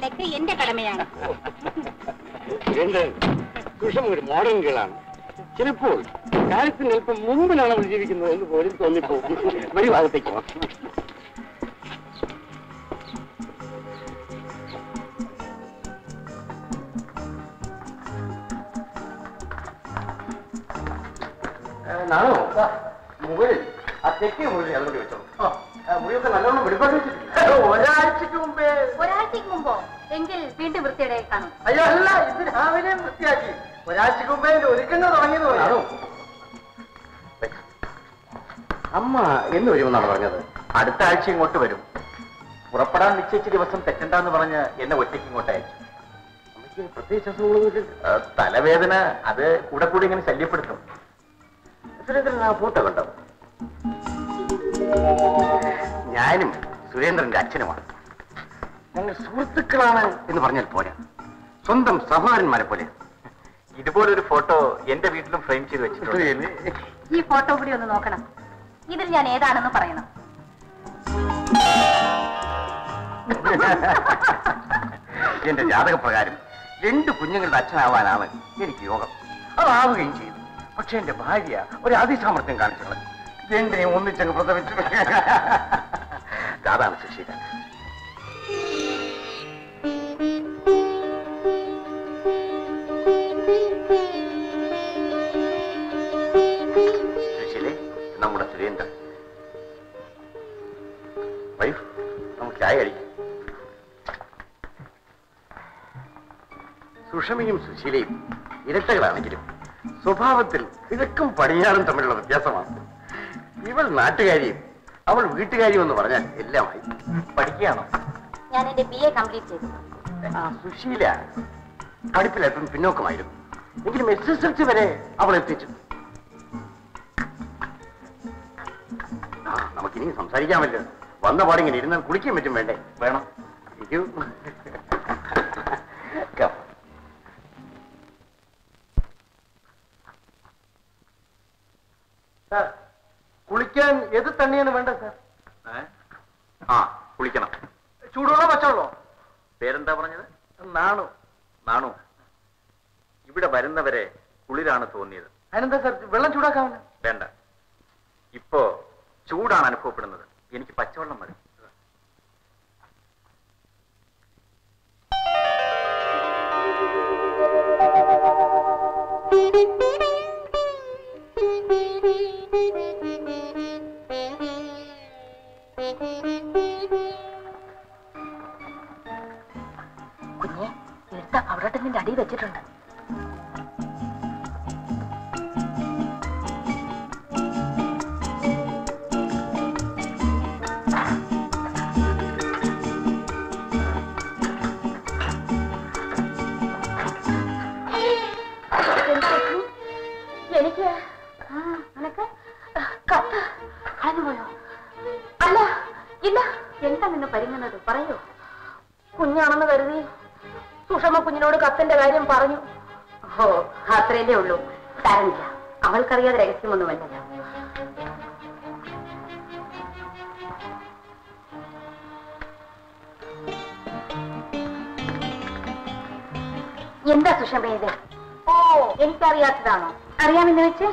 കലക്ക് എന്റെ കടമയാണ് സുരേന്ദ്രൻ സുഷം ഒരു മോഡേൺ ഗേളാണ് ചിലപ്പോൾ കാലത്തിന് അല്പം മുമ്പിലാണ് അവൾ ജീവിക്കുന്നത് എന്ന് പോലും തോന്നിപ്പോകും വരി ഭാഗത്തേക്ക് പോവാം നാണോ മുകളിൽ ആ തെക്കേ മുകളിൽ അതുകൊണ്ട് വെച്ചോ ആ, മുറിയൊക്കെ നല്ലോണം വെളിപ്പാട് വെച്ചിട്ടില്ല ഒരാഴ്ചക്ക് മുമ്പേ ഒരാഴ്ചക്ക് മുമ്പോ എങ്കിൽ വീണ്ടും വൃത്തിയുടെ കാണും അയ്യോ അല്ല ഇത് രാവിലെ വൃത്തിയാക്കി ഒരാഴ്ചക്ക് മുമ്പേ ഇതിന്റെ ഒരുക്കങ്ങൾ തുടങ്ങിയത് നാണോ പോലെ അമ്മ എന്ന് വരുമെന്നാണ് പറഞ്ഞത് അടുത്ത ആഴ്ച ഇങ്ങോട്ട് വരും പുറപ്പെടാൻ നിശ്ചയിച്ച ദിവസം തെറ്റണ്ടെന്ന് പറഞ്ഞ് എന്നെ ഒറ്റയ്ക്ക് ഇങ്ങോട്ട് അയച്ചു അമ്മയ്ക്ക് പ്രത്യേകിച്ച് അസുഖങ്ങളൊന്നും ആ, തലവേദന അത് കൂടെ കൂടി ഇങ്ങനെ ശല്യപ്പെടുത്തും സുരേന്ദ്രൻ ആ ഫോട്ടോ കണ്ടോ ഞാനും സുരേന്ദ്രന്റെ അച്ഛനുമാണ് ഞങ്ങൾ സുഹൃത്തുക്കളാണ് എന്ന് പറഞ്ഞാൽ പോരാ സ്വന്തം സഹോദരന്മാരെ പോലെ ഇതുപോലൊരു ഫോട്ടോ എന്റെ വീട്ടിലും ഫ്രെയിം ചെയ്ത് വെച്ചിട്ടുണ്ട് ഈ ഫോട്ടോ കൂടി ഒന്ന് നോക്കണം ഇതിൽ ഞാൻ ഏതാണെന്ന് പറയണം എന്റെ ജാതകപ്രകാരം രണ്ട് കുഞ്ഞുങ്ങളുടെ അച്ഛനാവാനാണ് എനിക്ക് യോഗം അതാവുകയും ചെയ്തു പക്ഷെ എന്റെ ഭാര്യ ഒരു അതിസാമർത്ഥ്യം കാണിച്ചു കളഞ്ഞു രണ്ടിനെയും ഒന്നിച്ചങ്ങ് പ്രസവിച്ചു അതാണ് സുശീല സുശീലേ നമ്മുടെ സുരേന്ദ്രൻ വരൂ നമുക്ക് ചായ കഴിക്കാം സുഷമയും സുശീലയും ഇരട്ടകളാണെങ്കിലും സ്വഭാവത്തിൽ കിഴക്കും പടിഞ്ഞാറും തമ്മിലുള്ള വ്യത്യാസമാണ് ഇവൾ നാട്ടുകാരിയും അവൾ വീട്ടുകാരിയും എന്ന് പറഞ്ഞാൽ എല്ലാമായി പഠിക്കുകയാണോ ഞാൻ എന്റെ ബി എ കംപ്ലീറ്റ് ചെയ്തു ആ സുശീല പഠിപ്പിലല്പം പിന്നോക്കമായിരുന്നു എങ്കിലും എസ് എസ് എൽ സി വരെ അവൾ എത്തിച്ചു ആ നമുക്കിനി സംസാരിക്കാമല്ലോ വന്ന പാടിങ്ങനെ ഇരുന്നാൽ കുളിക്കാൻ പറ്റും വേണ്ടേ വേണം ഇരിക്കൂ Come. സാർ കുളിക്കാൻ ഏത് തണ്ണിയാണ് വേണ്ടത് സാർ ഏ? ആ കുളിക്കണം ചൂടുവെള്ളം പച്ചവെള്ളോ പേരെന്താ പറഞ്ഞത് നാണു നാണു ഇവിടെ വരുന്നവരെ കുളിരാണ് തോന്നിയത് അതിനെന്താ സാർ വെള്ളം ചൂടാക്കാമല്ലോ വേണ്ട ഇപ്പോ ചൂടാണ് അനുഭവപ്പെടുന്നത് എനിക്ക് പച്ചവെള്ളം മതി കുഞ്ഞെ എടുത്ത അവിടെ നിന്റെ അടി വെച്ചിട്ടുണ്ട് എനിക്ക് നിനക്ക് കത്ത് കളഞ്ഞുപോയോ അല്ല ഇല്ല എന്താ നിന്ന് പരിങ്ങുന്നത് പറയൂ കുഞ്ഞാണെന്ന് കരുതി സുഷമ കുഞ്ഞിനോട് കത്തിന്റെ കാര്യം പറഞ്ഞു ഓ അത്രയല്ലേ ഉള്ളൂ സാരമില്ല അവൾക്കറിയാതെ രഹസ്യമൊന്നുമല്ലല്ലോ എന്താ സുഷമ ഇത് ഓ എനിക്കറിയാത്തതാണോ അറിയാമെന്ന് വെച്ച്